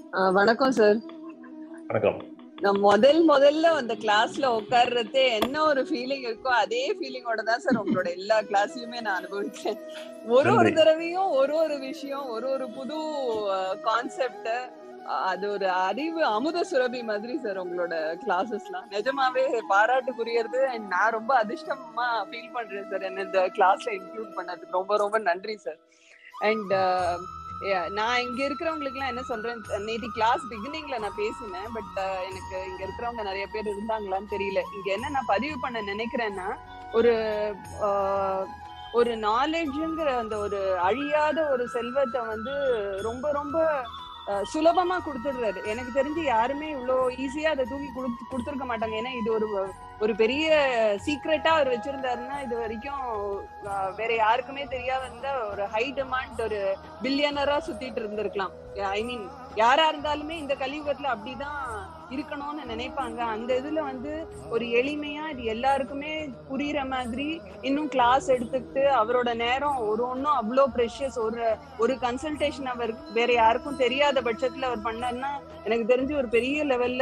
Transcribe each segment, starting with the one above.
ஆஹ் வணக்கம் சார் வணக்கம் நான் முதல் முதல்ல அந்த கிளாஸ்ல உட்கார்றதே என்ன ஒரு ஃபீலிங் இருக்கோ அதே ஃபீலிங்கோட தான் சார் உங்களோட எல்லா கிளாஸையுமே நான் அனுபவிச்சேன் ஒரு ஒரு நன்றி. தடவையும் ஒரு ஒரு விஷயம் ஒரு ஒரு புது கான்செப்ட் அது ஒரு அறிவு அமுத சுரபி மாதிரி சார் உங்களோட கிளாஸஸ்லாம் நிஜமாவே பாராட்டுக்குரியது அண்ட் நான் ரொம்ப அதிர்ஷ்டமா ஃபீல் பண்றேன் சார் என்ன இந்த கிளாஸ்ல இன்க்ளூட் பண்ணதுக்கு ரொம்ப ரொம்ப நன்றி சார் அண்ட் நான் இங்க இருக்கிறவங்களுக்கு எல்லாம் என்ன சொல்றேன் நேத்தி கிளாஸ் பிகினிங்ல நான் பேசினேன் பட் எனக்கு இங்க இருக்கிறவங்க நிறைய பேர் இருந்தாங்களான்னு தெரியல இங்க என்ன நான் பதிவு பண்ண நினைக்கிறேன்னா ஒரு ஆஹ், ஒரு நாலேஜ்ங்கிற அந்த ஒரு அழியாத ஒரு செல்வத்தை வந்து ரொம்ப ரொம்ப அஹ், சுலபமா கொடுத்துடுறாரு எனக்கு தெரிஞ்சு யாருமே இவ்வளோ ஈஸியா அதை தூக்கி கொடுத்து கொடுத்துருக்க மாட்டாங்க ஏன்னா இது ஒரு ஒரு பெரிய சீக்ரெட்டா அவர் வச்சிருந்தாருன்னா இது வரைக்கும் அஹ், வேற யாருக்குமே தெரியாத இருந்த ஒரு ஹை டிமாண்ட் ஒரு பில்லியனரா சுத்திட்டு இருந்திருக்கலாம் ஐ மீன் யாரா இருந்தாலுமே இந்த கலியுகத்துல அப்படிதான் இருக்கணும்னு நினைப்பாங்க அந்த இதுல வந்து ஒரு எளிமையா இது எல்லாருக்குமே புரியுற மாதிரி இன்னும் கிளாஸ் எடுத்துக்கிட்டு அவரோட நேரம் ஒரு ஒன்றும் அவ்வளோ ப்ரெஷியஸ் ஒரு ஒரு கன்சல்டேஷன் அவர் வேற யாருக்கும் தெரியாத பட்சத்துல அவர் பண்ணாருன்னா எனக்கு தெரிஞ்சு ஒரு பெரிய லெவல்ல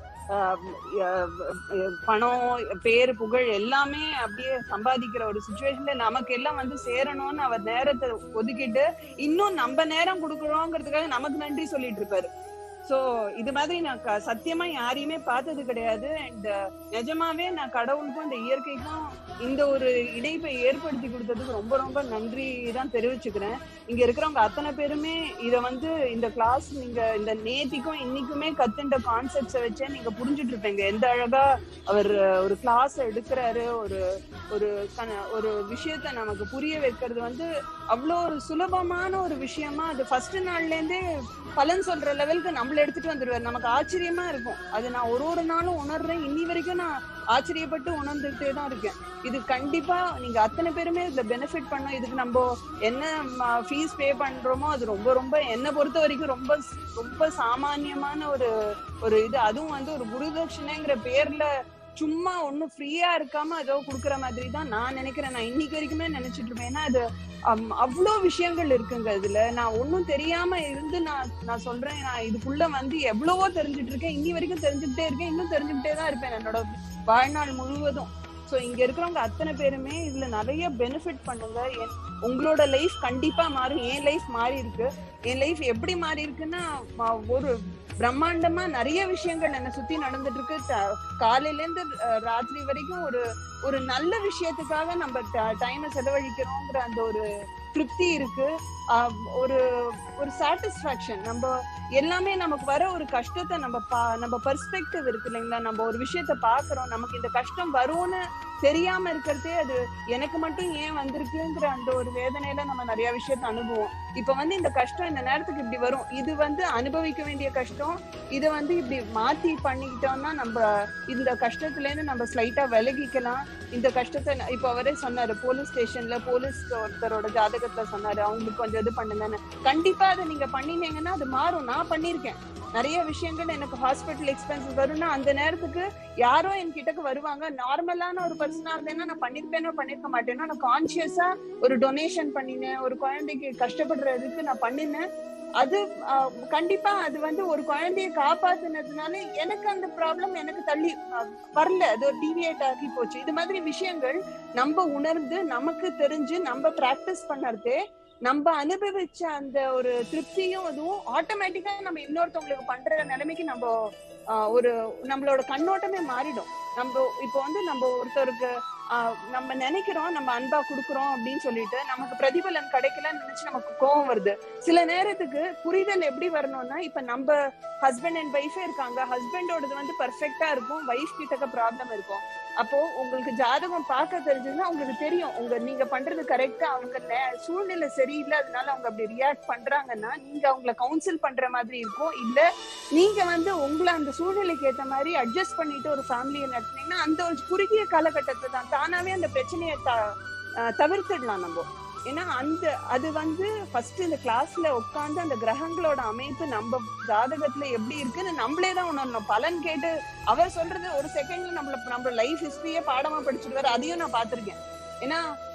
பணம் பேர் புகழ் எல்லாமே அப்படியே சம்பாதிக்கிற ஒரு சுச்சுவேஷன்ல நமக்கு எல்லாம் வந்து சேரணும்னு அவர் நேரத்தை ஒதுக்கிட்டு இன்னும் நம்ம நேரம் கொடுக்குறோங்கிறதுக்காக நமக்கு நன்றி சொல்லிட்டு இருப்பாரு சோ இது மாதிரி நான் க- சத்தியமா யாரையுமே பார்த்தது கிடையாது அண்ட் நிஜமாவே நான் கடவுளுக்கும் இந்த இயற்கைக்கும் இந்த ஒரு இணைப்பை ஏற்படுத்தி கொடுத்ததுக்கு ரொம்ப ரொம்ப நன்றி தான் தெரிவிச்சுக்கிறேன் இங்க இருக்கிறவங்க அத்தனை பேருமே இத வந்து இந்த கிளாஸ் நீங்க இந்த நேத்திக்கும் இன்னைக்குமே கத்துண்ட கான்செப்ட்ஸை வச்சே நீங்க புரிஞ்சுட்டு இருப்பீங்க எந்த அழகா அவர் ஒரு கிளாஸ் எடுக்கிறாரு ஒரு ஒரு கன- ஒரு விஷயத்த நமக்கு புரிய வைக்கிறது வந்து அவ்வளோ ஒரு சுலபமான ஒரு விஷயமா அது ஃபர்ஸ்ட் நாள்ல இருந்தே பலன் சொல்ற லெவலுக்கு நம்மள எடுத்துட்டு வந்துருவாரு நமக்கு ஆச்சரியமா இருக்கும் அது நான் ஒரு ஒரு நாளும் உணர்றேன் இன்னி வரைக்கும் நான் ஆச்சரியப்பட்டு உணர்ந்துட்டே தான் இருக்கேன் இது கண்டிப்பா நீங்க அத்தனை பேருமே இதுல பெனிஃபிட் பண்ணோம் இதுக்கு நம்ம என்ன ஃபீஸ் பே பண்றோமோ அது ரொம்ப ரொம்ப என்னை பொறுத்த வரைக்கும் ரொம்ப ரொம்ப சாமானியமான ஒரு ஒரு இது அதுவும் வந்து ஒரு குருதட்சணைங்கிற பேர்ல சும்மா ஒண்ணும் ஃப்ரீயா இருக்காம ஏதோ குடுக்கற மாதிரி தான் நான் நினைக்கிறேன் நான் இன்னைக்கு வரைக்குமே நினைச்சிட்டு இருப்பேன் ஏன்னா அது அம், அவ்வளோ விஷயங்கள் இருக்குங்க இதுல நான் ஒன்றும் தெரியாம இருந்து நான் நான் சொல்றேன் நான் இதுக்குள்ள வந்து எவ்வளவோ தெரிஞ்சுட்டு இருக்கேன் இன்னி வரைக்கும் தெரிஞ்சுக்கிட்டே இருக்கேன் இன்னும் தெரிஞ்சுக்கிட்டே தான் இருப்பேன் என்னோட வாழ்நாள் முழுவதும் ஸோ இங்க இருக்கிறவங்க அத்தனை பேருமே இதுல நிறைய பெனிஃபிட் பண்ணுங்க என்- உங்களோட லைஃப் கண்டிப்பா மாறும் என் லைஃப் மாறி இருக்கு என் லைஃப் எப்படி மாறி இருக்குன்னா ம- ஒரு பிரம்மாண்டமா நிறைய விஷயங்கள் என்னை சுத்தி நடந்துட்டு இருக்கு த- காலையில இருந்து அஹ், ராத்திரி வரைக்கும் ஒரு ஒரு நல்ல விஷயத்துக்காக நம்ம டைமை செலவழிக்கிறோங்கிற அந்த ஒரு திருப்தி இருக்கு ஆஹ் ஒரு ஒரு சாட்டிஸ்ஃபேக்ஷன் நம்ம எல்லாமே நமக்கு வர ஒரு கஷ்டத்தை நம்ம பா நம்ம பெர்ஸ்பெக்டிவ் இருக்கு இல்லைங்களா நம்ம ஒரு விஷயத்த பாக்குறோம் நமக்கு இந்த கஷ்டம் வரும்னு தெரியாம இருக்கிறதே அது எனக்கு மட்டும் ஏன் வந்திருக்குங்கிற அந்த ஒரு வேதனையில நம்ம நிறைய விஷயத்த அனுபவம் இப்ப வந்து இந்த கஷ்டம் இந்த நேரத்துக்கு இப்படி வரும் இது வந்து அனுபவிக்க வேண்டிய கஷ்டம் இதை வந்து இப்படி மாத்தி பண்ணிக்கிட்டோம்னா நம்ம இந்த கஷ்டத்துல இருந்து நம்ம ஸ்லைட்டா விலகிக்கலாம் இந்த கஷ்டத்தை ந- இப்ப அவரே சொன்னாரு போலீஸ் ஸ்டேஷன்ல போலீஸ் ஒருத்தரோட ஜாதகத்துல சொன்னாரு அவங்களுக்கு கொஞ்சம் இது பண்ணுங்கன்னு கண்டிப்பா அதை நீங்க பண்ணினீங்கன்னா அது மாறும் நான் பண்ணிருக்கேன் நிறைய விஷயங்கள் எனக்கு ஹாஸ்பிட்டல் எக்ஸ்பென்சஸ் வரும்னா அந்த நேரத்துக்கு யாரோ என் கிட்டக்கு வருவாங்க நார்மலான ஒரு பர்சனா இருந்தேன்னா நான் பண்ணிருப்பேனோ பண்ணிருக்க மாட்டேனோ நான் கான்சியஸா ஒரு டொனேஷன் பண்ணினேன் ஒரு குழந்தைக்கு கஷ்டப்படுறதுக்கு நான் பண்ணினேன் அது ஆஹ், கண்டிப்பா அது வந்து ஒரு குழந்தைய காப்பாத்துனதுனால எனக்கு அந்த ப்ராப்ளம் எனக்கு தள்ளி ஆஹ், வரல அது ஒரு டிவியேட் ஆகி போச்சு இது மாதிரி விஷயங்கள் நம்ம உணர்ந்து நமக்கு தெரிஞ்சு நம்ம பிராக்டிஸ் பண்ணறதே நம்ம அனுபவிச்ச அந்த ஒரு திருப்தியும் அதுவும் ஆட்டோமேட்டிக்கா நம்ம இன்னொருத்தவங்களுக்கு பண்ற நிலைமைக்கு நம்ம ஆஹ், ஒரு நம்மளோட கண்ணோட்டமே மாறிடும் நம்ம இப்போ வந்து நம்ம ஒருத்தருக்கு ஆஹ், நம்ம நினைக்கிறோம் நம்ம அன்பா குடுக்குறோம் அப்படின்னு சொல்லிட்டு நமக்கு பிரதிபலன் கிடைக்கலன்னு நினைச்சு நமக்கு கோவம் வருது சில நேரத்துக்கு புரிதல் எப்படி வரணும்னா இப்ப நம்ம ஹஸ்பண்ட் அண்ட் ஒய்ஃபே இருக்காங்க ஹஸ்பண்டோடது வந்து பர்ஃபெக்டா இருக்கும் ஒய்ஃப் கிட்டக்க ப்ராப்ளம் இருக்கும் அப்போ உங்களுக்கு ஜாதகம் பார்க்க தெரிஞ்சதுன்னா உங்களுக்கு தெரியும் உங்க நீங்க பண்றது கரெக்டா அவங்க நே- சூழ்நிலை சரியில்லை அதனால அவங்க அப்படி ரியாக்ட் பண்றாங்கன்னா நீங்க அவங்கள கவுன்சில் பண்ற மாதிரி இருக்கும் இல்ல நீங்க வந்து உங்களை அந்த சூழ்நிலைக்கு ஏத்த மாதிரி அட்ஜஸ்ட் பண்ணிட்டு ஒரு ஃபேமிலியை நடத்துனீங்கன்னா அந்த ஒரு குறுகிய காலகட்டத்துல தான் தானாவே அந்த பிரச்சனையை த- அஹ் தவிர்த்திடலாம் நம்ம ஏன்னா அந்த அது வந்து ஃபர்ஸ்ட் இந்த கிளாஸ்ல உட்கார்ந்து அந்த கிரகங்களோட அமைப்பு நம்ம ஜாதகத்துல எப்படி இருக்குன்னு நம்மளே தான் உணரணும் பலன் கேட்டு அவர் சொல்றது ஒரு செகண்ட்ல நம்மள நம்ம லைஃப் ஹிஸ்டரியே பாடமா படிச்சுடுவாரு அதையும் நான் பார்த்திருக்கேன் ஏன்னா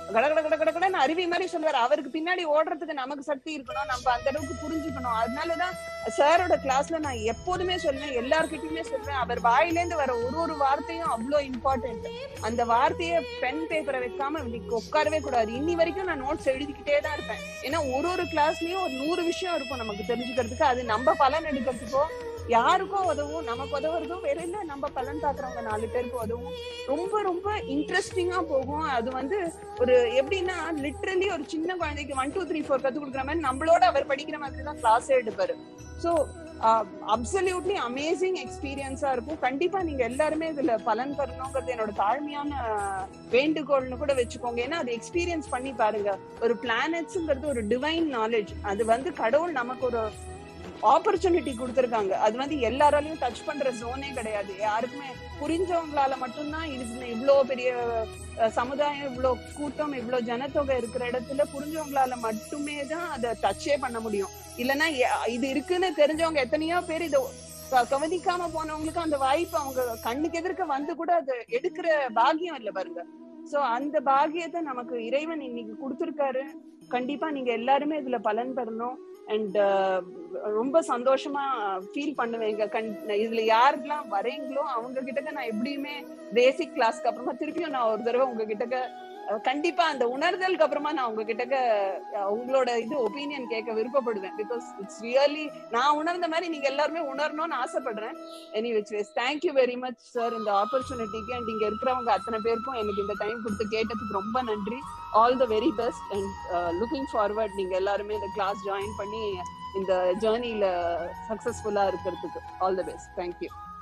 கட கட கட கட கடன்னு அருவி மாதிரி சொல்லுவாரு அவருக்கு பின்னாடி ஓடுறதுக்கு நமக்கு சக்தி இருக்கணும் நம்ம அந்த அளவுக்கு புரிஞ்சுக்கணும் அதனாலதான் சாரோட கிளாஸ்ல நான் எப்போதுமே சொல்லுவேன் எல்லார்கிட்டயுமே சொல்லுவேன் அவர் வாயிலேந்து வர ஒரு ஒரு வார்த்தையும் அவ்வளோ இம்பார்ட்டன்ட் அந்த வார்த்தையை பென் பேப்பரை வைக்காம இன்னைக்கு உட்காரவே கூடாது இன்னி வரைக்கும் நான் நோட்ஸ் எழுதிக்கிட்டே தான் இருப்பேன் ஏன்னா ஒரு ஒரு கிளாஸ்லயும் ஒரு நூறு விஷயம் இருக்கும் நமக்கு தெரிஞ்சுக்கிறதுக்கு அது நம்ம பலன் எடுக்கிறதுக்கோ யாருக்கோ உதவும் நமக்கு உதவுறதோ வேற இல்ல நம்ம பலன் பாக்குறவங்க நாலு பேருக்கு உதவும் ரொம்ப ரொம்ப இன்ட்ரெஸ்டிங்கா போகும் அது வந்து ஒரு எப்படின்னா லிட்ரலி ஒரு சின்ன குழந்தைக்கு ஒன் டூ த்ரீ ஃபோர் கத்து கொடுக்குற மாதிரி நம்மளோட அவர் படிக்கிற மாதிரி தான் கிளாஸே எடுப்பாரு ஸோ அப்சல்யூட்லி அமேசிங் எக்ஸ்பீரியன்ஸா இருக்கும் கண்டிப்பா நீங்க எல்லாருமே இதுல பலன் பெறணுங்கிறது என்னோட தாழ்மையான வேண்டுகோள்னு கூட வச்சுக்கோங்க ஏன்னா அது எக்ஸ்பீரியன்ஸ் பண்ணி பாருங்க ஒரு பிளானட்ஸ்ங்கிறது ஒரு டிவைன் நாலேஜ் அது வந்து கடவுள் நமக்கு ஒரு ஆப்பர்ச்சுனிட்டி கொடுத்துருக்காங்க அது வந்து எல்லாராலையும் டச் பண்ற ஜோனே கிடையாது யாருக்குமே புரிஞ்சவங்களால மட்டும்தான் இது இவ்வளோ பெரிய சமுதாயம் இவ்வளோ கூட்டம் இவ்வளோ ஜனத்தொகை இருக்கிற இடத்துல புரிஞ்சவங்களால மட்டுமே தான் அதை டச்சே பண்ண முடியும் இல்லைன்னா இது இருக்குன்னு தெரிஞ்சவங்க எத்தனையோ பேர் இதை கவனிக்காம போனவங்களுக்கு அந்த வாய்ப்பு அவங்க கண்ணுக்கு எதிர்க்க வந்து கூட அதை எடுக்கிற பாக்கியம் இல்லை பாருங்க சோ அந்த பாகியத்தை நமக்கு இறைவன் இன்னைக்கு கொடுத்துருக்காரு கண்டிப்பா நீங்க எல்லாருமே இதுல பலன் பெறணும் அண்ட் ரொம்ப சந்தோஷமா ஃபீல் பண்ணுவேங்க கண் இதுல யாருக்கெல்லாம் வரீங்களோ அவங்க கிட்ட நான் எப்படியுமே பேசிக் கிளாஸ்க்கு அப்புறமா திருப்பியும் நான் ஒரு தடவை உங்க கிட்ட கண்டிப்பா அந்த உணர்தலுக்கு அப்புறமா நான் உங்ககிட்ட உங்களோட இது ஒப்பீனியன் கேட்க விருப்பப்படுவேன் பிகாஸ் இட்ஸ் ரியலி நான் உணர்ந்த மாதிரி நீங்க எல்லாருமே உணரணும்னு ஆசைப்படுறேன் any which ways thank you very much sir இந்த ஆப்பர்ச்சுனிட்டிக்கு அண்ட் இங்க இருக்கிறவங்க அத்தனை பேருக்கும் எனக்கு இந்த டைம் கொடுத்து கேட்டதுக்கு ரொம்ப நன்றி all the very best and looking forward நீங்க எல்லாருமே இந்த கிளாஸ் ஜாயின் பண்ணி இந்த ஜேர்னில சக்சஸ்ஃபுல்லா இருக்கிறதுக்கு ஆல் த பெஸ்ட் தேங்க்யூ